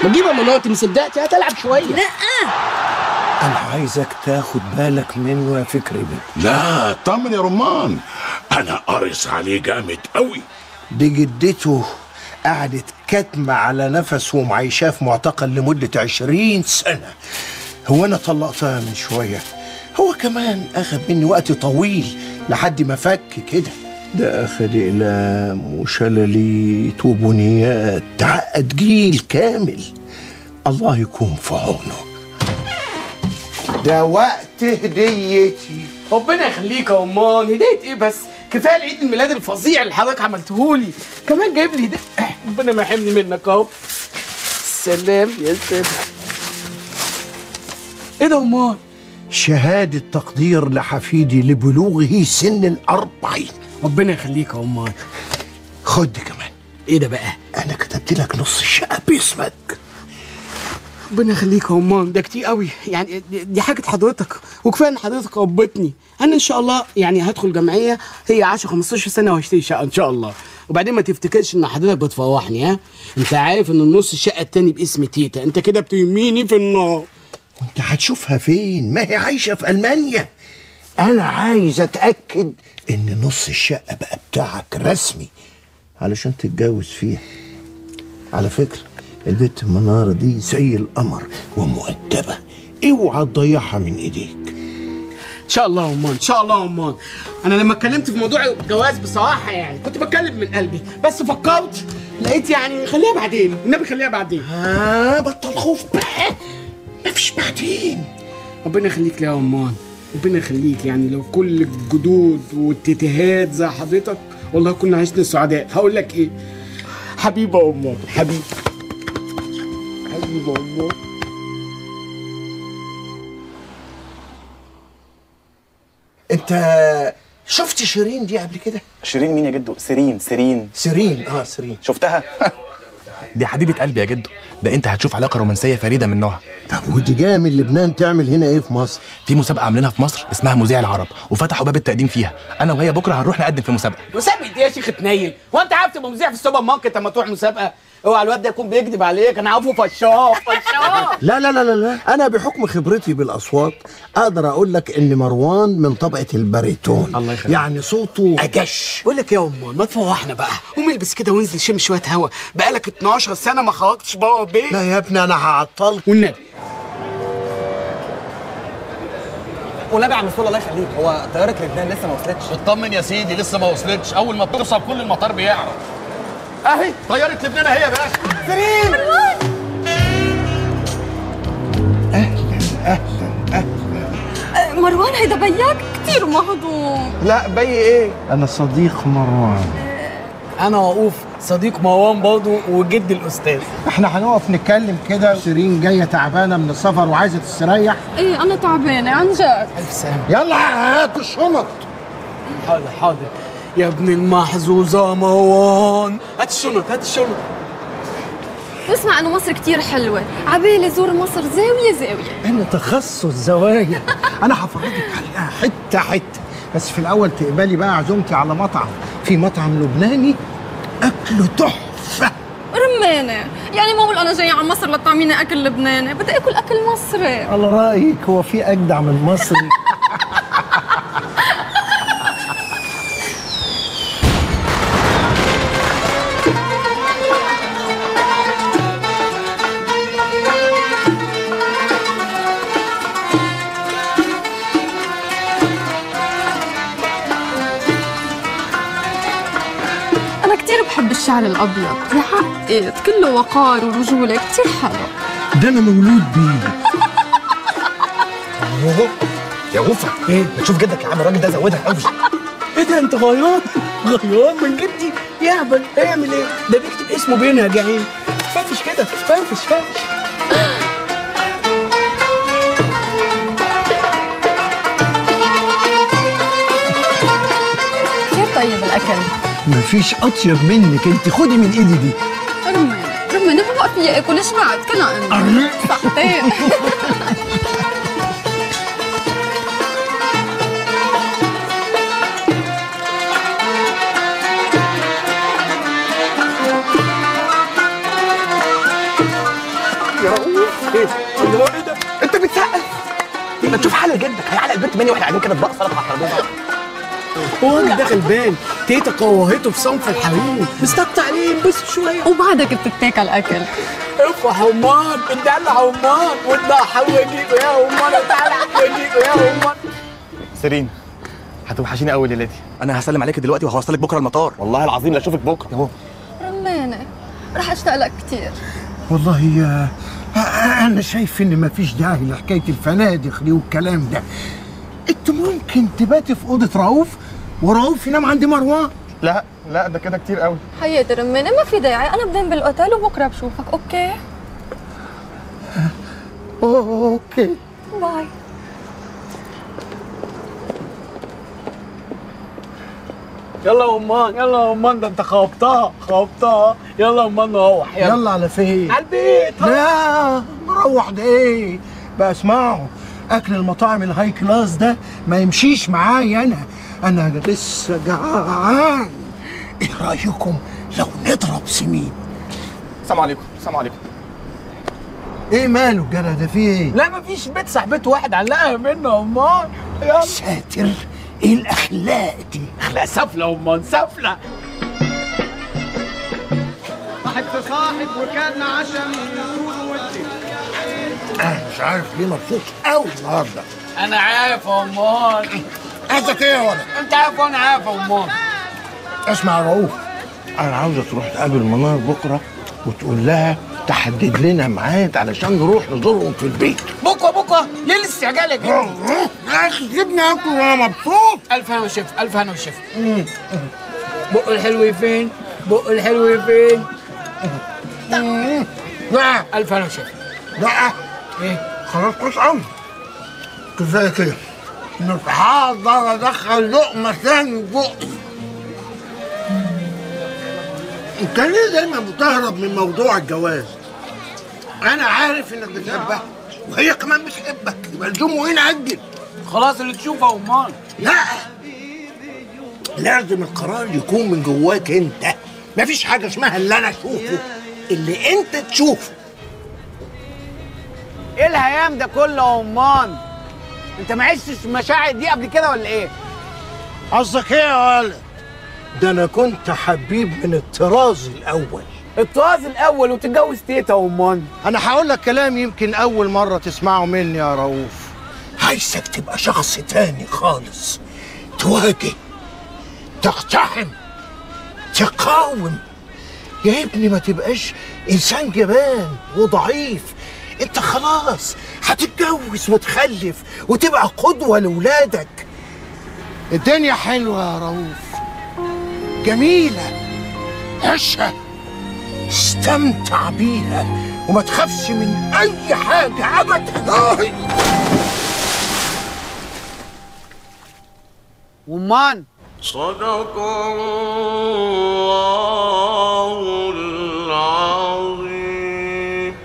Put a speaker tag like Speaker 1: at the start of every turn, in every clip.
Speaker 1: ما تجيب مناطق مصدقتي هتلعب شويه
Speaker 2: لا
Speaker 3: انا عايزك تاخد بالك منه يا فكري بيه
Speaker 4: لا اطمن يا رمان انا قارص عليه جامد قوي
Speaker 3: دي جدته قعدت كاتمة على نفسه ومعيشاه في معتقل لمدة عشرين سنة هو أنا طلقتها من شوية هو كمان أخذ مني وقت طويل لحد ما فك كده ده أخذ إقلام وشلاليت وبنيات تعقد جيل كامل الله يكون في عونه ده وقت هديتي
Speaker 1: ربنا يخليك يا امان هديه ايه بس كفايه العيد الميلاد الفظيع اللي حضرتك عملتهولي كمان جايب لي هديه ربنا ما يحرمني منك اهو سلام يا سلام ايه ده يا امان
Speaker 3: شهادة تقدير لحفيدي لبلوغه سن الأربعين
Speaker 1: ربنا يخليك يا امان
Speaker 3: خد دي كمان
Speaker 1: ايه ده بقى
Speaker 3: أنا كتبت لك نص الشقة باسمك
Speaker 1: ربنا يخليك يا امان ده كتير قوي يعني دي- دي حاجه حضرتك وكفايه ان حضرتك ربتني انا ان شاء الله يعني هدخل جمعيه هي 10 15 سنه وهشتري شقه ان شاء الله وبعدين ما تفتكرش ان حضرتك بتفوحني ها انت عارف ان النص الشقه التاني باسم تيتا انت كده بترميني في النار
Speaker 3: وانت هتشوفها فين ما هي عايشة في ألمانيا أنا عايز أتأكد إن نص الشقة بقى بتاعك رسمي علشان تتجوز فيها على فكرة البت منارة دي زي القمر ومؤدبة اوعى تضيعها من ايديك
Speaker 1: ان شاء الله يا امان ان شاء الله يا امان انا لما اتكلمت في موضوع الجواز بصراحه يعني كنت بتكلم من قلبي بس فكرت لقيت يعني خليها بعدين النبي خليها بعدين
Speaker 3: ها بطل خوف بقى مفيش بعدين
Speaker 1: ربنا يخليك لي يا امان ربنا يخليك يعني لو كل الجدود والتتهات زي حضرتك والله كنا عشنا سعداء هقول لك ايه حبيبه يا امان حبيبي حبيبه يا امان
Speaker 3: انت شفت شيرين دي قبل كده
Speaker 5: شيرين مين يا جدو سيرين سيرين
Speaker 3: سيرين اه سيرين
Speaker 5: شفتها دي حبيبه قلبي يا جدو ده انت هتشوف علاقه رومانسيه فريده من نوعها
Speaker 3: طب ودي جايه من لبنان تعمل هنا ايه في مصر
Speaker 5: في مسابقه عاملينها في مصر اسمها مذيع العرب وفتحوا باب التقديم فيها انا وهي بكره هنروح نقدم في مسابقه
Speaker 1: مسابقه ايه يا شيخ تنيل هو انت عارف تبقى مذيع في السوبر ماركت لما تروح مسابقه اوعى الواد ده يكون بيكذب عليك انا عارفه فشاف فشاف
Speaker 3: لا لا لا لا لا انا بحكم خبرتي بالاصوات اقدر اقول لك ان مروان من طبقه الباريتون
Speaker 1: الله يخليك.
Speaker 3: يعني صوته اجش
Speaker 1: بقول لك يا امان ما تفوحنا بقى قوم البس كده وانزل شم شويه هوا بقالك 12 سنه ما خرجتش بره البيت
Speaker 3: لا يا ابني انا هعطلك
Speaker 1: والنبي
Speaker 6: والنبي يا عم رسول الله يخليك هو طياره لبنان لسه ما وصلتش
Speaker 7: اطمن يا سيدي لسه ما وصلتش اول ما بتوصل كل المطار بيعرف اهي طياره لبنان اهي يا باشا
Speaker 2: مروان هيدا بياك كتير مهضوم
Speaker 3: لا بي ايه انا صديق مروان
Speaker 1: انا وقوف صديق مروان برضه وجد الاستاذ
Speaker 3: احنا هنقف نتكلم كده شيرين جايه تعبانه من السفر وعايزه تستريح
Speaker 2: ايه انا تعبانه عن جد
Speaker 1: الف سلامه
Speaker 3: يلا هاتوا الشنط
Speaker 1: حاضر حاضر يا ابن المحظوظه مروان هات الشنط هات الشنط
Speaker 2: بسمع انه مصر كتير حلوه عبالي زور مصر زاويه زاويه
Speaker 3: انا تخصص زوايا انا هفرجك عليها حته حته بس في الاول تقبلي بقى عزومتي على مطعم في مطعم لبناني اكله تحفه
Speaker 2: رمانه يعني ما اقول انا جايه على مصر لطعميني اكل لبناني بدي اكل اكل مصري
Speaker 3: على رايك هو في اجدع من مصري
Speaker 2: انا كتير بحب الشعر الابيض يعقد كله وقار ورجوله كتير حلو
Speaker 3: ده انا مولود بيه
Speaker 6: يا غوفه ايه بتشوف جدك يا عم الراجل ده زودها قوي
Speaker 1: ايه ده انت غيران غيران من جدي يهبل اعمل ايه ده بيكتب اسمه بينا يا جعيم فرفش كده فرفش فرفش
Speaker 2: كتير طيب الاكل
Speaker 3: مفيش اطيب منك انت خدي من ايدي دي
Speaker 2: رمانه رمانه ما بقى فيي اكل شبعت كلها انت صحتين
Speaker 5: ما تشوف حل جدك هيعلق البنت مني واحنا قاعدين كده في بقى سلطه على الترابيزه
Speaker 1: هو الراجل ده غلبان تيتا قوهته في صنف الحريم مستقطع عليه بس شويه
Speaker 2: وبعدك بتتاكل اكل
Speaker 1: افرح يا امان ادلع يا امان واطلع واجيكوا يا امان وتعالى واجيكوا يا امان
Speaker 5: سيرين هتوحشيني قوي الليله دي انا هسلم عليك دلوقتي وهوصلك بكره المطار والله العظيم لا اشوفك بكره اهو
Speaker 2: رمانة رح اشتاق لك كتير
Speaker 3: والله يا انا شايف ان مفيش داعي لحكايه الفنادق دي والكلام ده انت ممكن تباتي في اوضه رؤوف ورؤوف ينام عند مروان
Speaker 5: لا لا ده كده كتير قوي
Speaker 2: حياتي رمانة ما في داعي انا بنام بالاوتيل وبكره بشوفك اوكي
Speaker 3: اوكي
Speaker 2: باي
Speaker 1: يلا يا امان يلا يا امان ده انت خبطها خبطها يلا يا امان نروح يلا
Speaker 3: يلا على فين
Speaker 1: على البيت
Speaker 3: لا نروح ده ايه بقى اسمعوا اكل المطاعم الهاي كلاس ده ما يمشيش معايا انا انا لسه جعان ايه رايكم لو نضرب سمين
Speaker 5: السلام عليكم السلام عليكم
Speaker 3: ايه ماله الجرى ده فيه ايه
Speaker 1: لا مفيش بيت صاحبته واحد علقها منه يا امان يلا
Speaker 3: ساتر ايه الاخلاق دي
Speaker 1: اخلاق سفله يا امان سفله صاحب صاحب وكان عشم
Speaker 3: انا مش عارف ليه مبسوط قوي النهارده
Speaker 1: انا عارف يا امان
Speaker 3: قصدك ايه يا ولد
Speaker 1: انت عارف وانا عارف يا امان
Speaker 3: اسمع يا رؤوف انا عاوزك تروح تقابل منار بكره وتقول لها تحدد لنا ميعاد علشان نروح نزورهم في البيت
Speaker 1: بكره بكره ليه الاستعجال يا جدع
Speaker 3: يا اخي سيبني اكل وانا مبسوط
Speaker 1: الف هنا وشف الف هنا وشف بق الحلو فين بق الحلو فين
Speaker 3: لا
Speaker 1: الف هنا وشف
Speaker 3: لا
Speaker 1: ايه
Speaker 3: خلاص كويس قوي كفايه كده مش هقدر ادخل لقمه ثاني في بقي انت ليه دايما بتهرب من موضوع الجواز؟ انا عارف انك بتحبها وهي كمان بتحبك يبقى الجمهور هنا اجل
Speaker 1: خلاص اللي تشوفه يا امان
Speaker 3: لا لازم القرار يكون من جواك انت مفيش حاجه اسمها اللي انا اشوفه اللي انت تشوفه
Speaker 1: ايه الهيام ده كله يا امان انت ما عشتش المشاعر دي قبل كده ولا ايه
Speaker 3: قصدك ايه يا ولد؟ ده انا كنت حبيب من الطراز الاول
Speaker 1: الطراز الاول وتتجوز تيتا يا امان
Speaker 3: انا هقول لك كلام يمكن اول مره تسمعه مني يا رؤوف عايزك تبقى شخص تاني خالص تواجه تقتحم تقاوم يا ابني ما تبقاش انسان جبان وضعيف انت خلاص هتتجوز وتخلف وتبقى قدوه لاولادك الدنيا حلوه يا رؤوف جميله عيشها استمتع بيها وما تخافش من اي حاجه ابدا
Speaker 1: ومان
Speaker 8: صدق الله العظيم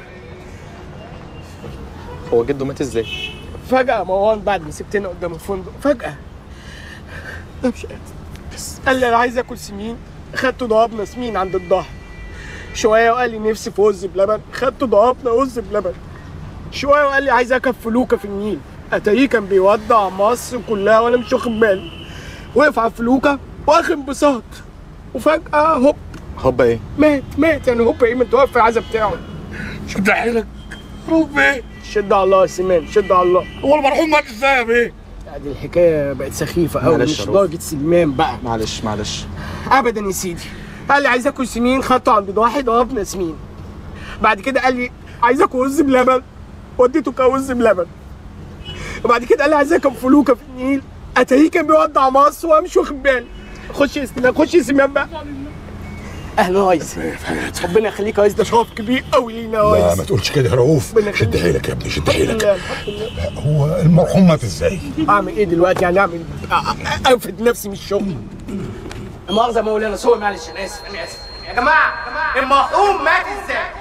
Speaker 5: هو جده مات ازاي
Speaker 1: فجأة يا مروان بعد ما سبتنا قدام الفندق فجأة أنا مش قادر بس قال لي أنا عايز آكل سمين خدته ضربنا سمين عند الظهر شوية وقال لي نفسي في رز بلبن خدته ضربنا رز بلبن شوية وقال لي عايز أركب فلوكة في النيل أتاريه كان بيودع مصر كلها وأنا مش واخد بالي وقف على الفلوكة واخد انبساط وفجأة هوب
Speaker 5: هوبا ايه
Speaker 1: مات مات يعني هوب ايه متوفى العزا بتاعه شد حيلك هوب ايه شد على الله يا سيمان شد على الله
Speaker 3: هو المرحوم مات ازاي يا بيه؟
Speaker 1: دي الحكايه بقت سخيفه قوي
Speaker 5: معلش
Speaker 1: مش
Speaker 5: يا رؤوف.
Speaker 1: درجه سلمان بقى
Speaker 5: معلش معلش
Speaker 1: ابدا يا سيدي قال لي عايز اكل سمين خدته عند واحد وقفنا سمين بعد كده قال لي عايز اكل رز بلبن وديته كرز بلبن وبعد كده قال لي عايز اكل فلوكه في النيل اتاريه كان بيودع مصر وانا مش واخد بالي خش يا سلمان خش يا سلمان بقى اهلا يا ريس ربنا يخليك يا ريس ده شرف كبير قوي لينا يا
Speaker 4: لا
Speaker 1: ريس
Speaker 4: ما تقولش كده يا رؤوف
Speaker 1: ربنا
Speaker 4: شد
Speaker 1: يخليك.
Speaker 4: حيلك يا ابني شد
Speaker 1: الحمد
Speaker 4: حيلك
Speaker 1: لله الحمد لله
Speaker 4: هو المرحوم مات ازاي؟
Speaker 1: اعمل ايه دلوقتي يعني اعمل أ- أ- انفد نفسي من الشغل مؤاخذة يا مولانا سوري معلش انا اسف انا اسف يا جماعة المرحوم مات ازاي؟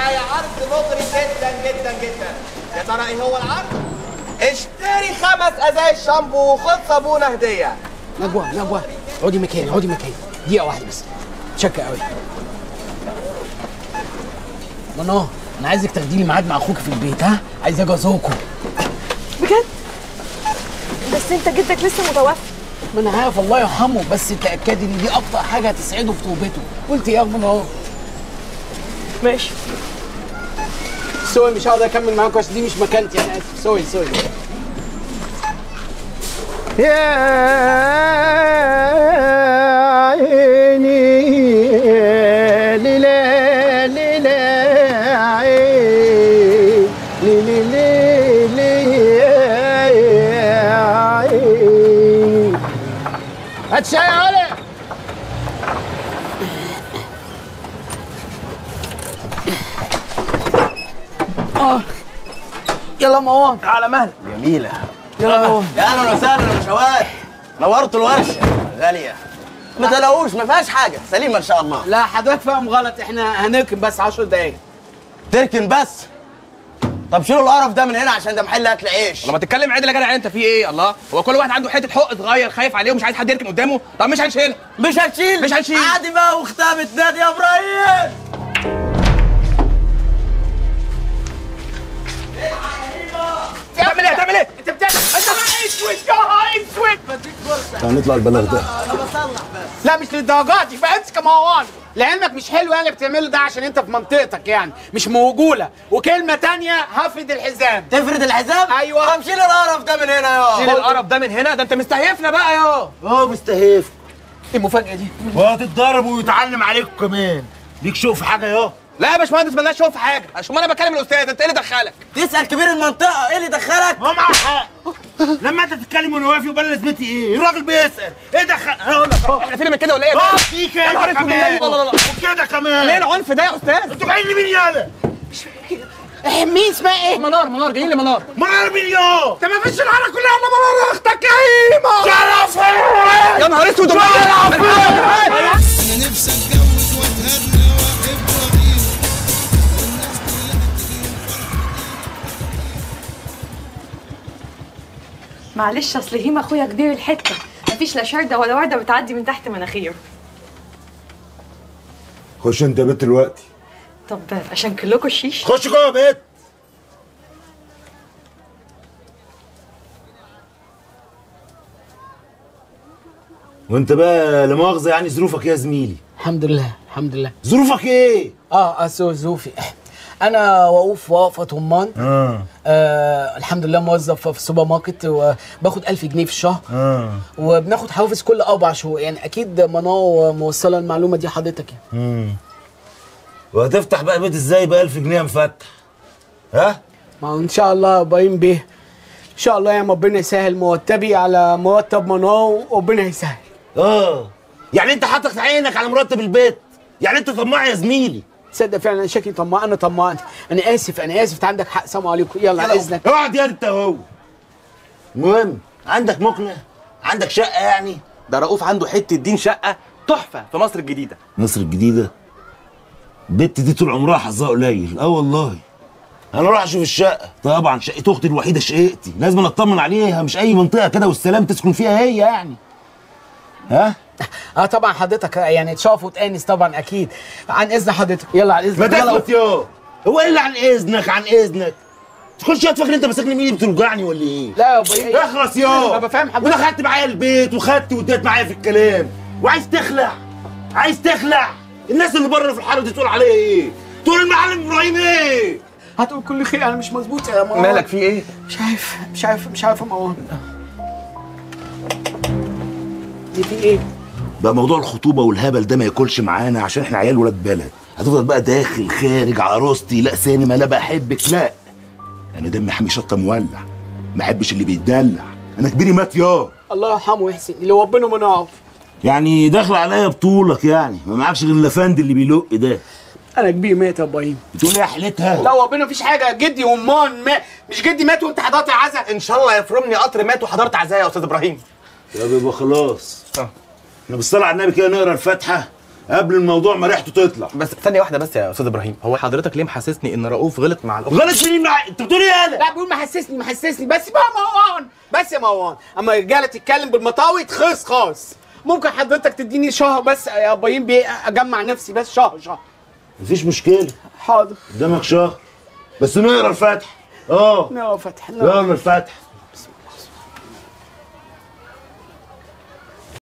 Speaker 6: معايا عرض مغري جدا جدا جدا يا ترى ايه هو العرض؟ اشتري خمس ازايز شامبو وخد صابونه هديه
Speaker 1: نجوى نجوى اقعدي مكاني اقعدي مكاني دقيقة واحدة بس شكة قوي منى انا عايزك تاخدي لي ميعاد مع اخوك في البيت ها عايز اجي ازوركم
Speaker 9: بجد بس انت جدك لسه متوفي
Speaker 1: ما انا عارف الله يرحمه بس تاكدي ان دي اكتر حاجه هتسعده في توبته قلت ايه يا منى
Speaker 9: ماشي
Speaker 1: سوري مش هقدر اكمل معاكم عشان دي مش مكانتي انا اسف سوري سوري
Speaker 3: يا عيني ليلى ليلى عين ليلى ليلى عين
Speaker 1: هات شاي يا علي اه يلا مروان
Speaker 6: على مهلك جميله
Speaker 1: يلا مروان
Speaker 6: يا اهلا وسهلا يا باشوات نورت الورشه غاليه ما تلاقوش ما فيهاش حاجه سليمه ان شاء الله
Speaker 1: لا حضرتك فاهم غلط احنا هنركن بس 10 دقايق
Speaker 6: تركن بس طب شيلوا القرف ده من هنا عشان ده محل اكل عيش
Speaker 5: لما تتكلم عدل يا جدع انت في ايه الله هو كل واحد عنده حته حق صغير خايف عليه ومش عايز حد يركن قدامه طب مش هنشيلها
Speaker 6: مش هنشيل
Speaker 5: مش هنشيل.
Speaker 6: عادي بقى واختها نادي يا ابراهيم
Speaker 5: تعمل ايه تعمل ايه
Speaker 1: انت بتعمل انت بقى اسود يا اسود
Speaker 3: هنطلع البلاغ ده
Speaker 1: لا مش للدرجات دي بقى امسك يا مروان لعلمك مش حلو يعني اللي بتعمله ده عشان انت في منطقتك يعني مش موجوله وكلمه تانية هفرد الحزام
Speaker 6: تفرد الحزام
Speaker 1: أيوة.
Speaker 6: طب شيل القرف ده من هنا
Speaker 5: شيل
Speaker 6: يا
Speaker 5: القرف ده من هنا ده انت مستهيفنا بقى يا
Speaker 3: اه مستهيف
Speaker 1: ايه المفاجاه دي
Speaker 3: وهتتضرب ويتعلم عليكم كمان ليك شوف حاجه يا
Speaker 5: لا يا باشمهندس مالناش شوف حاجه عشان انا بكلم الاستاذ انت ايه اللي دخلك
Speaker 6: تسال كبير المنطقه ايه اللي دخلك
Speaker 3: هو معاه حق لما انت تتكلم وانا واقف يبقى انا لازمتي ايه؟ الراجل بيسال ايه دخل هقول لك
Speaker 5: احنا فين من كده ولا ايه
Speaker 3: اه في كده
Speaker 5: يا نهار اسود
Speaker 3: كمان
Speaker 5: لا لا لا
Speaker 3: وكده كمان
Speaker 5: ليه العنف ده يا استاذ
Speaker 3: انتوا جايين لمين يالا؟
Speaker 1: إيه مين اسمها ايه
Speaker 5: منار منار جايين لي منار
Speaker 3: منار مليون
Speaker 1: انت ما فيش العالم كلها الا منار اختك يا هيما
Speaker 3: شرف
Speaker 5: يا نهار اسود
Speaker 10: انا نفسي اتجوز واتهنى واحب واغير
Speaker 9: معلش اصل هيما اخويا كبير الحته مفيش لا شرده ولا ورده بتعدي من تحت مناخيره
Speaker 3: خش انت يا بنت دلوقتي
Speaker 9: طب عشان كلكم الشيش
Speaker 3: خش جوه يا بنت وانت بقى لا مؤاخذه يعني ظروفك ايه يا زميلي؟
Speaker 1: الحمد لله الحمد لله
Speaker 3: ظروفك ايه؟
Speaker 1: اه اه سو- زوفي انا وقوف وقفه طمان
Speaker 3: اه
Speaker 1: آه الحمد لله موظف في السوبر ماركت وباخد 1000 جنيه في الشهر
Speaker 3: اه
Speaker 1: وبناخد حوافز كل اربع شهور يعني اكيد منى موصله المعلومه دي حضرتك يعني
Speaker 3: امم وهتفتح بقى بيت ازاي ب 1000 جنيه مفتح؟ ها؟
Speaker 1: ما هو ان شاء الله باين بيه ان شاء الله يا ربنا يسهل مرتبي على مرتب منى وربنا يسهل
Speaker 3: اه يعني انت حاطط عينك على مرتب البيت يعني انت طماع يا زميلي
Speaker 1: تصدق فعلا انا شكلي طماع انا طماع انا اسف انا اسف انت عندك حق سلام عليكم يلا على اذنك
Speaker 3: اقعد يا انت اهو المهم عندك مقنع عندك شقه يعني
Speaker 5: ده رؤوف عنده حته دين شقه تحفه في مصر الجديده
Speaker 3: مصر الجديده البت دي طول عمرها حظها قليل اه والله انا اروح اشوف الشقه طبعا شقه اختي الوحيده شقتي لازم اطمن عليها مش اي منطقه كده والسلام تسكن فيها هي يعني ها
Speaker 1: اه طبعا حضرتك يعني تشرف وتانس طبعا اكيد عن اذن حضرتك يلا على اذنك
Speaker 3: ما
Speaker 1: يلا
Speaker 3: تسكت يا هو ايه اللي عن اذنك عن اذنك تخش يا تفكر انت ماسكني مين بتوجعني ولا ايه
Speaker 1: لا يا ابويا
Speaker 3: اخلص يا
Speaker 1: ما بفهم حضرتك
Speaker 3: ودخلت معايا البيت وخدت واديت معايا في الكلام وعايز تخلع عايز تخلع الناس اللي بره في الحاره دي تقول عليا ايه تقول المعلم ابراهيم ايه
Speaker 1: هتقول كل خير انا مش مظبوط يا مروان
Speaker 5: مالك في ايه
Speaker 1: مش عارف مش عارف مش عارف يا مروان دي في ايه
Speaker 3: بقى موضوع الخطوبه والهبل ده ما ياكلش معانا عشان احنا عيال ولاد بلد هتفضل بقى داخل خارج عروستي لا سينما لا بحبك لا انا دمي حامي شطه مولع ما احبش اللي بيتدلع انا كبيري مات يا
Speaker 1: الله يرحمه ويحسن اللي ربنا ما نعرف
Speaker 3: يعني داخل عليا بطولك يعني ما معكش غير اللفند اللي بيلق ده
Speaker 1: انا كبير مات يا ابراهيم
Speaker 3: بتقول ايه يا حلتها
Speaker 1: لا ربنا مفيش حاجه جدي ومان ما مش جدي مات وانت حضرت العزاء
Speaker 5: ان شاء الله يفرمني قطر مات وحضرت عزايا يا استاذ ابراهيم
Speaker 3: يا بيبقى خلاص
Speaker 5: اه.
Speaker 3: احنا بالصلاة على النبي كده نقرا الفاتحة
Speaker 11: قبل الموضوع ما ريحته تطلع
Speaker 5: بس ثانيه واحده بس يا استاذ ابراهيم هو حضرتك ليه محسسني ان رؤوف غلط مع الاخت
Speaker 11: غلط مين مع انت بتقول ايه يالا
Speaker 1: لا بقول محسسني محسسني بس بقى مروان بس يا مروان اما الرجاله تتكلم بالمطاوي تخص خاص ممكن حضرتك تديني شهر بس يا ابراهيم بيه اجمع نفسي بس شهر شهر
Speaker 11: مفيش مشكله
Speaker 1: حاضر
Speaker 11: قدامك شهر بس نقرا الفاتحه اه
Speaker 1: نقرا فتح
Speaker 11: يلا الفاتحه